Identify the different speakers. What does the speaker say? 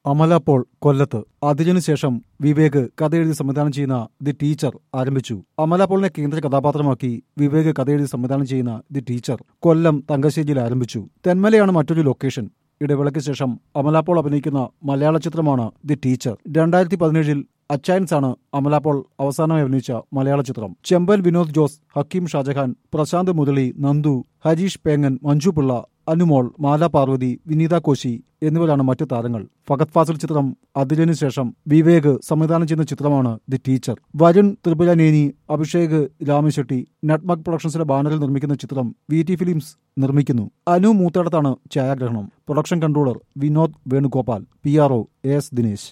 Speaker 1: Amala Paul കൊല്ലത്ത് അതിനു ശേഷം വിവേക് കഥയെഴുതി സംവിധാനം ചെയ്യുന്ന ദി ടീച്ചർ ആരംഭിച്ചു അമല പോളിനെ കേന്ദ്ര കഥാപാത്രമാക്കി വിവേക് കഥയെഴുതി സംവിധാനം ചെയ്യുന്ന ദി ടീച്ചർ കൊല്ലം തങ്കശ്ശേരിയിൽ ആരംഭിച്ചു തെന്മലയാണ് മറ്റൊരു ലൊക്കേഷൻ ഇടവേളയ്ക്ക് ശേഷം അമല പോൾ അഭിനയിക്കുന്ന മലയാള ചിത്രമാണ് ദി ടീച്ചർ രണ്ടായിരത്തി പതിനേഴിൽ അച്ചയൻസ് ആണ് അമല പോൾ അവസാനമായി അഭിനയിച്ച മലയാള ചിത്രം ചെമ്പൻ വിനോദ് ജോസ് ഹക്കീം ഷാജഹാൻ പ്രശാന്ത് മുരളി നന്ദു ഹരീഷ് പേങ്ങൻ മഞ്ജു പിള്ള അനുമോൾ മാല പാർവതി വിനീത കോശി എന്നിവരാണ് മറ്റു താരങ്ങൾ ഫഗത് ഫാസിൽ ചിത്രം അതിലിനു ശേഷം വിവേക് സംവിധാനം ചെയ്യുന്ന ചിത്രമാണ് the teacher Varun Tripuraneni Abhishek Ramashetty Nutmeg പ്രൊഡക്ഷൻസിന്റെ ബാനറിൽ നിർമ്മിക്കുന്ന ചിത്രം വി ടി ഫിലിംസ് നിർമ്മിക്കുന്നു അനു മൂത്തടത്താണ് ഛായാഗ്രഹണം production controller Vinod Venugopal P R O S Dinesh